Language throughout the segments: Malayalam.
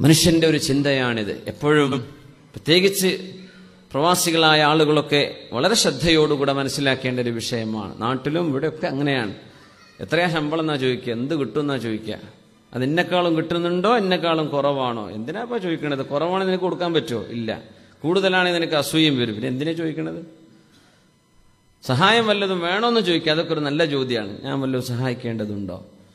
മനുഷ്യന്റെ ഒരു ചിന്തയാണിത് എപ്പോഴും പ്രത്യേകിച്ച് പ്രവാസികളായ ആളുകളൊക്കെ വളരെ ശ്രദ്ധയോടുകൂടെ മനസ്സിലാക്കേണ്ട ഒരു വിഷയമാണ് നാട്ടിലും ഇവിടെയൊക്കെ അങ്ങനെയാണ് എത്രയാ ശമ്പളം എന്നാ ചോദിക്കുക എന്ത് കിട്ടും എന്നാ ചോദിക്കുക അത് എന്നെക്കാളും കിട്ടുന്നുണ്ടോ എന്നെക്കാളും കുറവാണോ എന്തിനാപ്പാ ചോദിക്കണത് കുറവാണെങ്കിൽ നിനക്ക് കൊടുക്കാൻ പറ്റുമോ ഇല്ല കൂടുതലാണെങ്കിൽ നിനക്ക് അസൂയം വരും പിന്നെ എന്തിനാ ചോദിക്കണത് സഹായം വല്ലതും വേണോന്ന് ചോദിക്കുക അതൊക്കെ ഒരു നല്ല ചോദ്യമാണ് ഞാൻ വല്ലതും സഹായിക്കേണ്ടതുണ്ടോ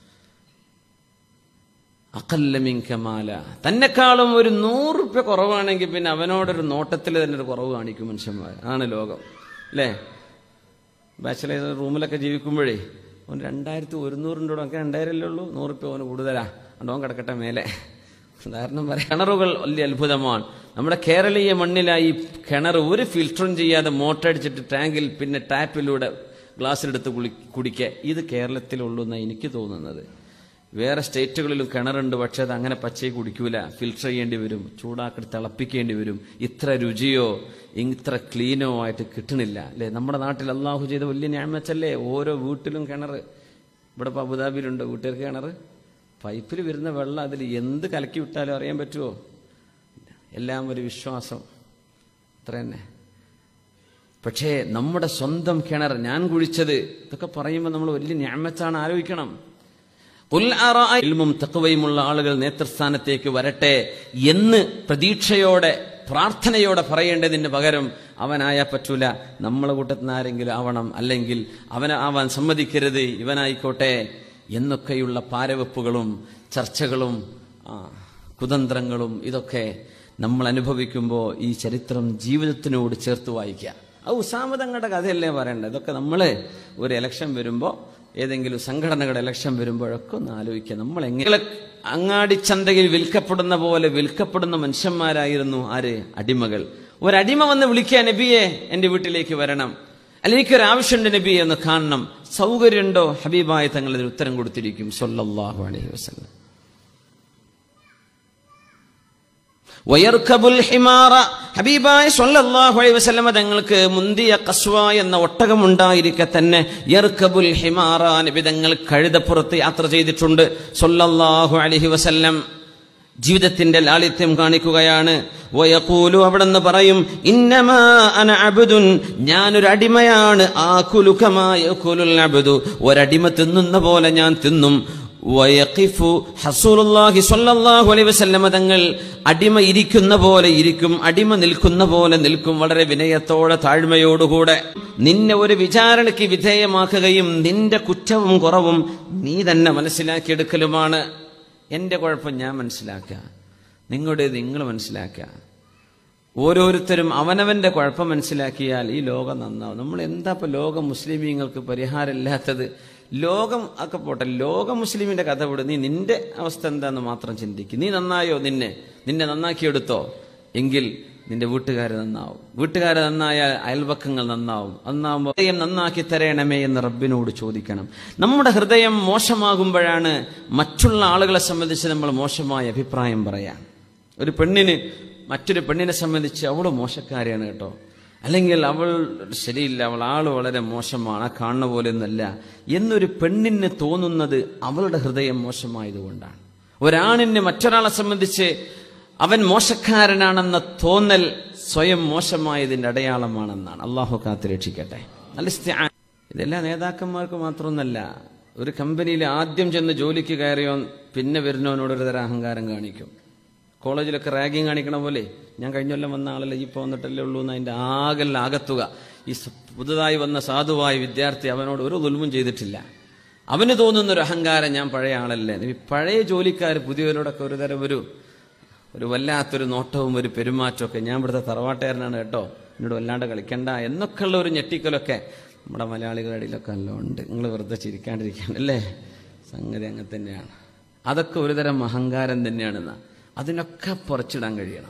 അക്കല്ലമിൻ കമാല തന്നെക്കാളും ഒരു നൂറ് റുപ്യ കുറവാണെങ്കിൽ പിന്നെ അവനോടൊരു നോട്ടത്തിൽ തന്നെ ഒരു കുറവ് കാണിക്കും മനുഷ്യന്മാർ ആണ് ലോകം അല്ലേ ബാച്ചിലർ റൂമിലൊക്കെ ജീവിക്കുമ്പോഴേ അവൻ രണ്ടായിരത്തി ഒരുന്നൂറിൻ്റെ കൂടെ ഒക്കെ രണ്ടായിരമല്ലേ ഉള്ളൂ നൂറ് റുപ്യ അവന് കൂടുതലാ അതുകൊണ്ട് കിടക്കട്ടെ മേലെ ഉദാഹരണം പറയാം കിണറുകൾ വലിയ അത്ഭുതമാണ് നമ്മുടെ കേരളീയ മണ്ണിലായി കിണർ ഒരു ഫിൽറ്ററും ചെയ്യാതെ മോട്ടർ അടിച്ചിട്ട് ടാങ്കിൽ പിന്നെ ടാപ്പിലൂടെ ഗ്ലാസ്സിലെടുത്ത് കുളി കുടിക്കുക ഇത് കേരളത്തിലുള്ളൂ എന്നാണ് എനിക്ക് തോന്നുന്നത് വേറെ സ്റ്റേറ്റുകളിലും കിണറുണ്ട് പക്ഷെ അത് അങ്ങനെ പച്ചയെ കുടിക്കൂല ഫിൽറ്റർ ചെയ്യേണ്ടി വരും ചൂടാക്കി തിളപ്പിക്കേണ്ടി വരും ഇത്ര രുചിയോ ഇത്ര ക്ലീനോ ആയിട്ട് കിട്ടണില്ല അല്ലേ നമ്മുടെ നാട്ടിൽ അള്ളാഹു ചെയ്ത വലിയ ഞാമച്ചല്ലേ ഓരോ വീട്ടിലും കിണർ ഇവിടെ ഇപ്പോൾ അബുദാബിയിലുണ്ട് വീട്ടുകാർക്ക് കിണർ പൈപ്പിൽ വരുന്ന വെള്ളം അതിൽ എന്ത് കലക്കി വിട്ടാലും അറിയാൻ പറ്റുമോ എല്ലാം ഒരു വിശ്വാസം അത്ര തന്നെ പക്ഷേ നമ്മുടെ സ്വന്തം കിണർ ഞാൻ കുഴിച്ചത് ഇതൊക്കെ പറയുമ്പോൾ നമ്മൾ വലിയ ഞാമച്ചാണ് ആലോചിക്കണം ഇൽമും തക്കവയുമുള്ള ആളുകൾ നേതൃസ്ഥാനത്തേക്ക് വരട്ടെ എന്ന് പ്രതീക്ഷയോടെ പ്രാർത്ഥനയോടെ പറയേണ്ടതിന് പകരം അവനായാ പറ്റൂല നമ്മളെ കൂട്ടത്തിന് ആരെങ്കിലും ആവണം അല്ലെങ്കിൽ അവനെ ആവാൻ സമ്മതിക്കരുത് ഇവനായിക്കോട്ടെ എന്നൊക്കെയുള്ള പാരവെപ്പുകളും ചർച്ചകളും ആ, കുതന്ത്രങ്ങളും ഇതൊക്കെ നമ്മൾ അനുഭവിക്കുമ്പോൾ ഈ ചരിത്രം ജീവിതത്തിനോട് ചേർത്ത് വായിക്കുക ആ ഉസാമതങ്ങളുടെ കഥയല്ലേ പറയേണ്ടത് ഇതൊക്കെ നമ്മൾ ഒരു ഇലക്ഷൻ വരുമ്പോൾ ഏതെങ്കിലും സംഘടനകളുടെ ഇലക്ഷൻ വരുമ്പോഴൊക്കെ ഒന്ന് ആലോചിക്കുക നമ്മൾ എങ്ങനെ അങ്ങാടിച്ചന്തയിൽ വിൽക്കപ്പെടുന്ന പോലെ വിൽക്കപ്പെടുന്ന മനുഷ്യന്മാരായിരുന്നു ആര് അടിമകൾ ഒരടിമ വന്ന് വിളിക്കുക നബിയെ എന്റെ വീട്ടിലേക്ക് വരണം അല്ലെങ്കിൽ എനിക്കൊരു ആവശ്യമുണ്ട് നബിയെ എന്ന് കാണണം സൗകര്യമുണ്ടോ ഹബീബായ തങ്ങൾ ഇതിന് ഉത്തരം കൊടുത്തിരിക്കും സല്ലല്ലാഹു അലൈഹി വസല്ലം വയർക്കബുൽ ഹിമാറ ഹബീബായ സല്ലല്ലാഹു അലൈഹി വസല്ലമ തങ്ങൾക്ക് മുന്തിയ കസ്വ എന്ന ഒട്ടകം ഉണ്ടായിരിക്കെ തന്നെ യർക്കബുൽ ഹിമാറ നബി തങ്ങൾ കഴുതപ്പുറത്ത് യാത്ര ചെയ്തിട്ടുണ്ട് സല്ലല്ലാഹു അലൈഹി വസല്ലം ജീവിതത്തിന്റെ ലാളിത്യം കാണിക്കുകയാണ് വയഖൂലു അവിടെന്ന് പറയും ഇന്നമാ അന അബ്ദുൻ ഞാനൊരു അടിമയാണ് ആകുലു കമാ യകുലുൽ അബ്ദു ഒരടിമ തിന്നുന്ന പോലെ ഞാൻ തിന്നും വയഖിഫു ഹസൂലുള്ളാഹി സ്വല്ലല്ലാഹു അലൈഹി വസല്ലമ തങ്ങൾ അടിമ ഇരിക്കുന്ന പോലെ ഇരിക്കും അടിമ നിൽക്കുന്ന പോലെ നിൽക്കും വളരെ വിനയത്തോടെ താഴ്മയോടുകൂടെ നിന്നെ ഒരു വിചാരണയ്ക്ക് വിധേയമാക്കുകയും നിന്റെ കുറ്റവും കുറവും നീ തന്നെ മനസ്സിലാക്കിയെടുക്കലുമാണ് എന്റെ കുഴപ്പം ഞാൻ മനസ്സിലാക്കുക നിങ്ങളുടെ നിങ്ങൾ മനസ്സിലാക്കുക ഓരോരുത്തരും അവനവന്റെ കുഴപ്പം മനസ്സിലാക്കിയാൽ ഈ ലോകം നന്നാവും നമ്മൾ എന്താ ഇപ്പൊ ലോക മുസ്ലിമീങ്ങൾക്ക് പരിഹാരമില്ലാത്തത് ലോകം ഒക്കെ പോട്ടെ ലോക മുസ്ലിമിന്റെ കഥ വിട് നീ നിന്റെ അവസ്ഥ എന്താന്ന് മാത്രം ചിന്തിക്കും നീ നന്നായോ നിന്നെ നിന്നെ നന്നാക്കിയെടുത്തോ എങ്കിൽ നിന്റെ വീട്ടുകാർ നന്നാവും വീട്ടുകാർ നന്നായാൽ അയൽപക്കങ്ങൾ നന്നാവും നന്നാവുമ്പോൾ ഹൃദയം നന്നാക്കി തരണമേ എന്ന് റബ്ബിനോട് ചോദിക്കണം നമ്മുടെ ഹൃദയം മോശമാകുമ്പോഴാണ് മറ്റുള്ള ആളുകളെ സംബന്ധിച്ച് നമ്മൾ മോശമായ അഭിപ്രായം പറയാം ഒരു പെണ്ണിന് മറ്റൊരു പെണ്ണിനെ സംബന്ധിച്ച് അവൾ മോശക്കാരിയാണ് കേട്ടോ അല്ലെങ്കിൽ അവൾ ശരിയില്ല അവൾ ആള് വളരെ മോശമാണ് ആ കാണുന്ന പോലെ ഒന്നല്ല എന്നൊരു പെണ്ണിന് തോന്നുന്നത് അവളുടെ ഹൃദയം മോശമായതുകൊണ്ടാണ് ഒരാണിന് മറ്റൊരാളെ സംബന്ധിച്ച് അവൻ മോശക്കാരനാണെന്ന തോന്നൽ സ്വയം മോശമായതിന്റെ അടയാളമാണെന്നാണ് അള്ളാഹു കാത്ത് രക്ഷിക്കട്ടെ നല്ല ഇസ്തിആ- ഇതെല്ലാം നേതാക്കന്മാർക്ക് മാത്രമൊന്നല്ല ഒരു കമ്പനിയിൽ ആദ്യം ചെന്ന് ജോലിക്ക് കയറിയോ പിന്നെ വരുന്നവനോട് ഒരു തരം അഹങ്കാരം കാണിക്കും കോളേജിലൊക്കെ റാഗിങ് കാണിക്കണ പോലെ ഞാൻ കഴിഞ്ഞ കൊല്ലം വന്ന ആളല്ലേ ഇപ്പോൾ വന്നിട്ടല്ലേ ഉള്ളൂ എന്ന് അതിന്റെ ആകെല്ലാം ആകത്തുക ഈ സ- പുതുതായി വന്ന സാധുവായ വിദ്യാർത്ഥി അവനോട് ഒരു ദുൽമും ചെയ്തിട്ടില്ല അവന് തോന്നുന്ന ഒരു അഹങ്കാരം ഞാൻ പഴയ ആളല്ലേ ഈ പഴയ ജോലിക്കാർ പുതിയവരോടൊക്കെ ഒരു തരം ഒരു ഒരു വല്ലാത്തൊരു നോട്ടവും ഒരു പെരുമാറ്റമൊക്കെ ഞാൻ ഇവിടുത്തെ തറവാട്ടുകാരനാണ് കേട്ടോ എന്നോട് വല്ലാണ്ട് കളിക്കണ്ട എന്നൊക്കെയുള്ള ഒരു ഞെട്ടിക്കലൊക്കെ നമ്മുടെ മലയാളികളുടെ ഇടയിലൊക്കെ എല്ലാം ഉണ്ട് നിങ്ങൾ വെറുതെ ചിരിക്കാണ്ടിരിക്കാൻ അല്ലേ സംഗതി അങ്ങനെ തന്നെയാണ് അതൊക്കെ ഒരുതരം അഹങ്കാരം തന്നെയാണെന്ന് അതിനൊക്കെ പറിച്ചിടാൻ കഴിയണം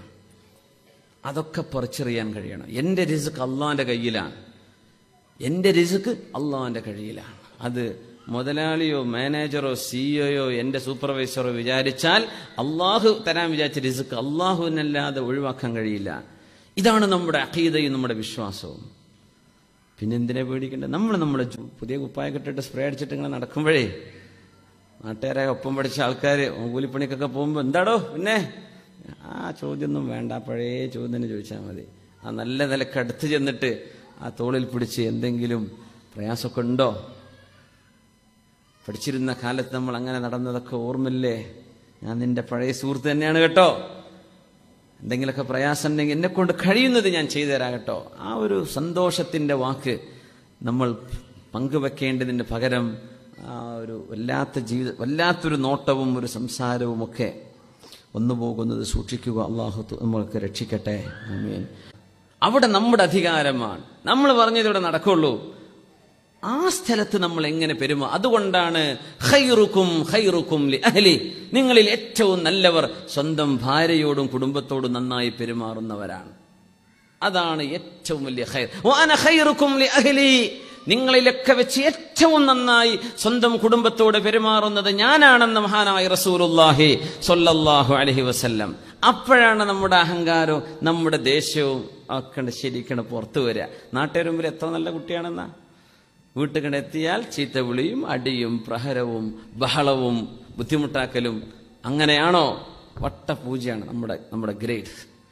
അതൊക്കെ പറിച്ചെറിയാൻ കഴിയണം എൻ്റെ റിസ്ക് അള്ളാന്റെ കയ്യിലാണ് എൻ്റെ റിസ്ക് അള്ളാന്റെ കയ്യിലാണ് അത് മുതലാളിയോ മാനേജറോ സിഇഒയോ എൻ്റെ സൂപ്പർവൈസറോ വിചാരിച്ചാൽ അള്ളാഹു തരാൻ വിചാരിച്ച റിസ്ക് അള്ളാഹുവിനല്ലാതെ ഒഴിവാക്കാൻ കഴിയില്ല ഇതാണ് നമ്മുടെ അഖീദയും നമ്മുടെ വിശ്വാസവും പിന്നെ എന്തിനാ പേടിക്കേണ്ടത് നമ്മൾ നമ്മുടെ ജു- പുതിയ കുപ്പായ കെട്ടിട്ട് സ്പ്രേ അടിച്ചിട്ട് ഇങ്ങനെ നടക്കുമ്പോഴേ നാട്ടുകാരെ ഒപ്പം പഠിച്ച ആൾക്കാർ കൂലിപ്പണിക്കൊക്കെ പോകുമ്പോൾ എന്താടോ പിന്നെ ആ ചോദ്യമൊന്നും വേണ്ട പഴയ ചോദ്യം തന്നെ ചോദിച്ചാൽ മതി ആ നല്ല നിലക്ക് അടുത്ത് ചെന്നിട്ട് ആ തോളിൽ പിടിച്ച് എന്തെങ്കിലും പ്രയാസമൊക്കെ ഉണ്ടോ പഠിച്ചിരുന്ന കാലത്ത് നമ്മൾ അങ്ങനെ നടന്നതൊക്കെ ഓർമ്മയില്ലേ ഞാൻ നിന്റെ പഴയ സുഹൃത്ത് തന്നെയാണ് കേട്ടോ എന്തെങ്കിലുമൊക്കെ പ്രയാസം ഉണ്ടെങ്കിൽ എന്നെ കൊണ്ട് കഴിയുന്നത് ഞാൻ ചെയ്തു തരാം കേട്ടോ ആ ഒരു സന്തോഷത്തിന്റെ വാക്ക് നമ്മൾ പങ്കുവെക്കേണ്ടതിന് പകരം ആ ഒരു വല്ലാത്ത ജീവിത വല്ലാത്തൊരു നോട്ടവും ഒരു സംസാരവും ഒക്കെ വന്നു പോകുന്നത് സൂക്ഷിക്കുക അള്ളാഹു നമ്മൾക്ക് രക്ഷിക്കട്ടെ ആമീൻ അവിടെ നമ്മുടെ അധികാരമാണ് നമ്മൾ പറഞ്ഞത് ഇവിടെ നടക്കുള്ളൂ ആ സ്ഥലത്ത് നമ്മൾ എങ്ങനെ പെരുമാ അതുകൊണ്ടാണ് ഖൈറുക്കും ഖൈറുക്കും ലി അഹ്ലി നിങ്ങളിൽ ഏറ്റവും നല്ലവർ സ്വന്തം ഭാര്യയോടും കുടുംബത്തോടും നന്നായി പെരുമാറുന്നവരാണ് അതാണ് ഏറ്റവും വലിയ ഖൈർ വഅന ഖൈറുക്കും ലി അഹ്ലി നിങ്ങളിലൊക്കെ വെച്ച് ഏറ്റവും നന്നായി സ്വന്തം കുടുംബത്തോട് പെരുമാറുന്നത് ഞാനാണെന്ന് മഹാനായ റസൂലുള്ളാഹി സ്വല്ലല്ലാഹു അലൈഹി വസല്ലം അപ്പോഴാണ് നമ്മുടെ അഹങ്കാരവും നമ്മുടെ ദേഷ്യവും ഒക്കെ ശരിക്കണ് പുറത്തു വരിക നാട്ടുകാർ മുമ്പിൽ എത്ര നല്ല കുട്ടിയാണെന്നാ വീട്ടിൽ എത്തിയാൽ ചീത്ത വിളിയും അടിയും പ്രഹരവും ബഹളവും ബുദ്ധിമുട്ടാക്കലും അങ്ങനെയാണോ വട്ടപൂജയാണ് നമ്മുടെ നമ്മുടെ ഗ്രേഡ്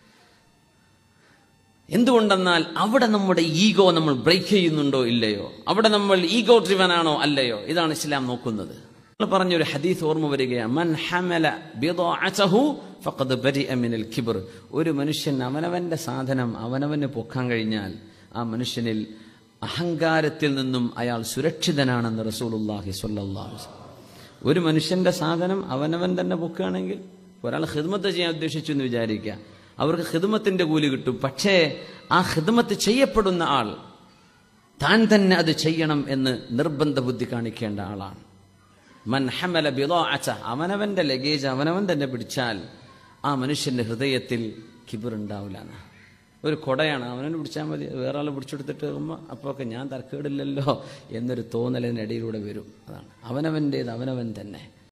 എന്തുകൊണ്ടെന്നാൽ അവിടെ നമ്മുടെ ഈഗോ നമ്മൾ ബ്രേക്ക് ചെയ്യുന്നുണ്ടോ ഇല്ലയോ അവിടെ നമ്മൾ ഈഗോ ഡ്രിവൻ ആണോ അല്ലയോ ഇതാണ് ഇസ്ലാം നോക്കുന്നത് നമ്മൾ പറഞ്ഞൊരു ഹദീസ് ഓർമ്മ വരികയാണ് മൻ ഹമല ബിദാഅതഹു ഫഖദ് ബരിഅ മിനൽ കിബ്ർ ഒരു മനുഷ്യൻ അവനവന്റെ സാധനം അവനവന് പൊക്കാൻ കഴിഞ്ഞാൽ ആ മനുഷ്യനിൽ അഹങ്കാരത്തിൽ നിന്നും അയാൾ സുരക്ഷിതനാണെന്ന് റസൂലുള്ളാഹി സ്വല്ലല്ലാഹു അലൈഹി വസല്ലം ഒരു മനുഷ്യന്റെ സാധനം അവനവൻ തന്നെ പൊക്കുകയാണെങ്കിൽ ഒരാൾ ഹിദ്മത്ത് ചെയ്യാൻ ഉദ്ദേശിച്ചു എന്ന് വിചാരിക്കുക അവർക്ക് ഹിദ്മത്തിന്റെ കൂലി കിട്ടും പക്ഷേ ആ ഹിദ്മത്ത് ചെയ്യപ്പെടുന്ന ആൾ താൻ തന്നെ അത് ചെയ്യണം എന്ന് നിർബന്ധ ബുദ്ധി കാണിക്കേണ്ട ആളാണ് മൻ ഹമല ബിദാഅത അവനവന്റെ ലഗേജ് അവനവൻ തന്നെ പിടിച്ചാൽ ആ മനുഷ്യന്റെ ഹൃദയത്തിൽ കിബിറുണ്ടാവില്ല ഒരു കൊടയാണ് അവനവന് പിടിച്ചാൽ മതി വേറെ ആൾ പിടിച്ചെടുത്തിട്ട് പോകുമ്പോൾ അപ്പോൾ ഒക്കെ ഞാൻ തർക്കേടില്ലല്ലോ എന്നൊരു തോന്നലിനിടയിലൂടെ വരും അതാണ് അവനവൻ്റേത് അവനവൻ തന്നെ